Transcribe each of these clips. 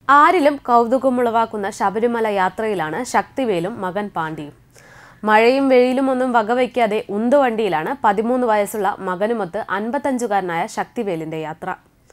ആരിലും കൗതുകമുളവാക്കുന്ന ശബരിമല യാത്രയിലാണ് ശക്തിവേലും മകൻ പാണ്ഡിയും മഴയും വെയിലും ഒന്നും വകവയ്ക്കാതെ ഉന്തുവണ്ടിയിലാണ് പതിമൂന്ന് വയസ്സുള്ള മകനുമൊത്ത് അൻപത്തഞ്ചുകാരനായ ശക്തിവേലിന്റെ യാത്ര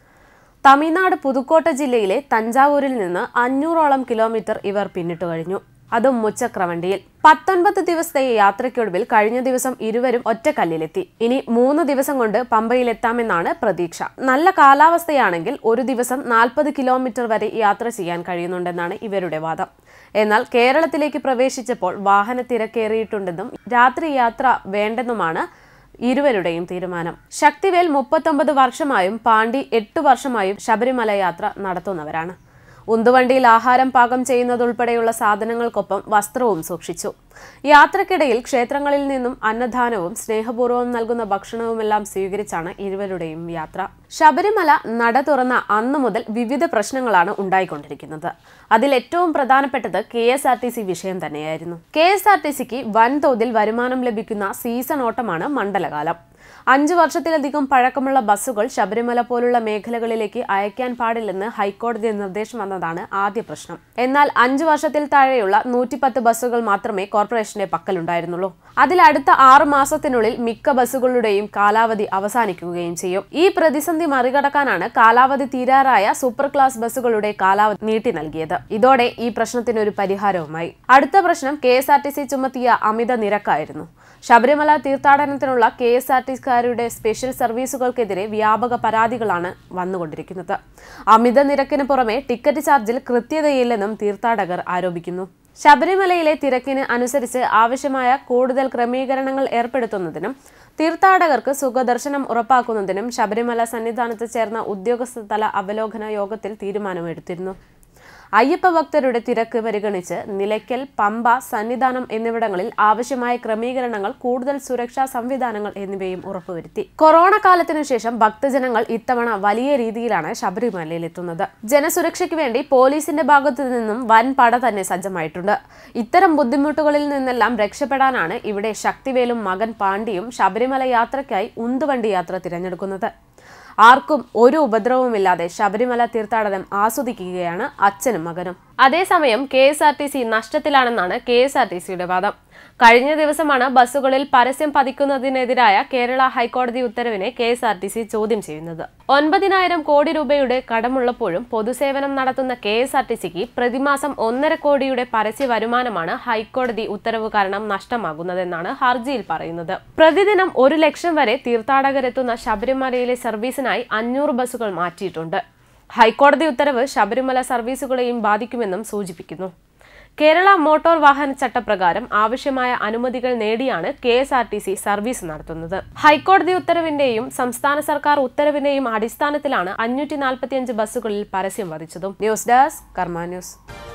തമിഴ്നാട് പുതുക്കോട്ട ജില്ലയിലെ തഞ്ചാവൂരിൽ നിന്ന് അഞ്ഞൂറോളം കിലോമീറ്റർ ഇവർ പിന്നിട്ടു കഴിഞ്ഞു അതും മുച്ചക്രവണ്ടിയിൽ പത്തൊൻപത് ദിവസത്തെ യാത്രയ്ക്കൊടുവിൽ കഴിഞ്ഞ ദിവസം ഇരുവരും ഒറ്റക്കല്ലിലെത്തി ഇനി മൂന്ന് ദിവസം കൊണ്ട് പമ്പയിലെത്താമെന്നാണ് പ്രതീക്ഷ നല്ല കാലാവസ്ഥയാണെങ്കിൽ ഒരു ദിവസം നാൽപ്പത് കിലോമീറ്റർ വരെ യാത്ര ചെയ്യാൻ കഴിയുന്നുണ്ടെന്നാണ് ഇവരുടെ വാദം എന്നാൽ കേരളത്തിലേക്ക് പ്രവേശിച്ചപ്പോൾ വാഹന തിരക്കേറിയിട്ടുണ്ടെന്നും രാത്രി യാത്ര വേണ്ടെന്നുമാണ് ഇരുവരുടെയും തീരുമാനം ശക്തിവേൽ മുപ്പത്തൊമ്പത് വർഷമായും പാണ്ഡി എട്ട് വർഷമായും ശബരിമല യാത്ര നടത്തുന്നവരാണ് ഉന്തുവണ്ടിയിൽ ആഹാരം പാകം ചെയ്യുന്നതുൾപ്പെടെയുള്ള സാധനങ്ങൾക്കൊപ്പം വസ്ത്രവും സൂക്ഷിച്ചു യാത്രക്കിടയിൽ ക്ഷേത്രങ്ങളിൽ നിന്നും അന്നദാനവും സ്നേഹപൂർവ്വം നൽകുന്ന ഭക്ഷണവുമെല്ലാം സ്വീകരിച്ചാണ് ഇരുവരുടെയും യാത്ര ശബരിമല നട തുറന്ന അന്നു മുതൽ വിവിധ പ്രശ്നങ്ങളാണ് ഉണ്ടായിക്കൊണ്ടിരിക്കുന്നത് അതിൽ ഏറ്റവും പ്രധാനപ്പെട്ടത് K S R T C വിഷയം തന്നെയായിരുന്നു കെ എസ് ആർ ടി സിക്ക് വൻതോതിൽ വരുമാനം ലഭിക്കുന്ന സീസൺ ഓട്ടമാണ് മണ്ഡലകാലം അഞ്ചു വർഷത്തിലധികം പഴക്കമുള്ള ബസ്സുകൾ ശബരിമല പോലുള്ള മേഖലകളിലേക്ക് അയക്കാൻ പാടില്ലെന്ന് ഹൈക്കോടതി നിർദ്ദേശം വന്നതാണ് ആദ്യ പ്രശ്നം എന്നാൽ അഞ്ചു വർഷത്തിൽ താഴെയുള്ള നൂറ്റിപ്പത്ത് ബസ്സുകൾ മാത്രമേ കോർപ്പറേഷന്റെ പക്കലുണ്ടായിരുന്നുള്ളൂ അതിൽ അടുത്ത ആറു മാസത്തിനുള്ളിൽ മിക്ക ബസ്സുകളുടെയും കാലാവധി അവസാനിക്കുകയും ചെയ്യും ഈ പ്രതിസന്ധി മറികടക്കാനാണ് കാലാവധി തീരാറായ സൂപ്പർ ക്ലാസ് ബസ്സുകളുടെ കാലാവധി നീട്ടി നൽകിയത് ഇതോടെ ഈ പ്രശ്നത്തിന് ഒരു പരിഹാരവുമായി അടുത്ത പ്രശ്നം K S R T C ചുമത്തിയ അമിത നിരക്കായിരുന്നു ശബരിമല തീർത്ഥാടനത്തിനുള്ള കെ എസ് ആർ ടി സിക്കാരുടെ സ്പെഷ്യൽ സർവീസുകൾക്കെതിരെ വ്യാപക പരാതികളാണ് വന്നുകൊണ്ടിരിക്കുന്നത് അമിത നിരക്കിന് പുറമെ ടിക്കറ്റ് ചാർജിൽ കൃത്യതയില്ലെന്നും തീർത്ഥാടകർ ആരോപിക്കുന്നു ശബരിമലയിലെ തിരക്കിന് അനുസരിച്ച് ആവശ്യമായ കൂടുതൽ ക്രമീകരണങ്ങൾ ഏർപ്പെടുത്തുന്നതിനും തീർത്ഥാടകർക്ക് സുഖദർശനം ഉറപ്പാക്കുന്നതിനും ശബരിമല സന്നിധാനത്ത് ചേർന്ന ഉദ്യോഗസ്ഥതല അവലോകന യോഗത്തിൽ തീരുമാനമെടുത്തിരുന്നു അയ്യപ്പ ഭക്തരുടെ തിരക്ക് പരിഗണിച്ച് നിലയ്ക്കൽ പമ്പ സന്നിധാനം എന്നിവിടങ്ങളിൽ ആവശ്യമായ ക്രമീകരണങ്ങൾ കൂടുതൽ സുരക്ഷാ സംവിധാനങ്ങൾ എന്നിവയും ഉറപ്പുവരുത്തി കൊറോണ കാലത്തിനു ശേഷം ഭക്തജനങ്ങൾ ഇത്തവണ വലിയ രീതിയിലാണ് ശബരിമലയിൽ എത്തുന്നത് ജനസുരക്ഷയ്ക്ക് വേണ്ടി പോലീസിന്റെ ഭാഗത്തു നിന്നും വൻ പട തന്നെ സജ്ജമായിട്ടുണ്ട് ഇത്തരം ബുദ്ധിമുട്ടുകളിൽ നിന്നെല്ലാം രക്ഷപ്പെടാനാണ് ഇവിടെ ശക്തിവേലും മകൻ പാണ്ഡിയും ശബരിമല യാത്രയ്ക്കായി ഉന്തുവണ്ടി യാത്ര തിരഞ്ഞെടുക്കുന്നത് ആർക്കും ഒരു ഉപദ്രവവുമില്ലാതെ ശബരിമല തീർത്ഥാടനം ആസ്വദിക്കുകയാണ് അച്ഛനും മകനും അതേസമയം K S R T C നഷ്ടത്തിലാണെന്നാണ് കെ എസ് ആർ ടി സിയുടെ വാദം കഴിഞ്ഞ ദിവസമാണ് ബസ്സുകളിൽ പരസ്യം പതിക്കുന്നതിനെതിരായ കേരള ഹൈക്കോടതി ഉത്തരവിനെ K S R T C ചോദ്യം ചെയ്യുന്നത് ഒൻപതിനായിരം കോടി രൂപയുടെ കടമുള്ളപ്പോഴും പൊതുസേവനം നടത്തുന്ന കെ എസ് ആർ ടി സിക്ക് പ്രതിമാസം ഒന്നര കോടിയുടെ പരസ്യ വരുമാനമാണ് ഹൈക്കോടതി ഉത്തരവ് കാരണം നഷ്ടമാകുന്നതെന്നാണ് ഹർജിയിൽ പറയുന്നത് പ്രതിദിനം ഒരു ലക്ഷം വരെ തീർത്ഥാടകരെത്തുന്ന ശബരിമലയിലെ സർവീസിനായി അഞ്ഞൂറ് ബസ്സുകൾ മാറ്റിയിട്ടുണ്ട് ഹൈക്കോടതി ഉത്തരവ് ശബരിമല സർവീസുകളെയും ബാധിക്കുമെന്നും സൂചിപ്പിക്കുന്നു കേരള മോട്ടോർ വാഹന ചട്ടപ്രകാരം ആവശ്യമായ അനുമതികൾ നേടിയാണ് K S R T C service നടത്തുന്നത് ഹൈക്കോടതി ഉത്തരവിന്റെയും സംസ്ഥാന സർക്കാർ ഉത്തരവിന്റെയും അടിസ്ഥാനത്തിലാണ് അഞ്ഞൂറ്റി നാൽപ്പത്തിയഞ്ച് ബസ്സുകളിൽ പരസ്യം വധിച്ചതും ന്യൂസ് ഡെസ്ക് കർമ്മ ന്യൂസ്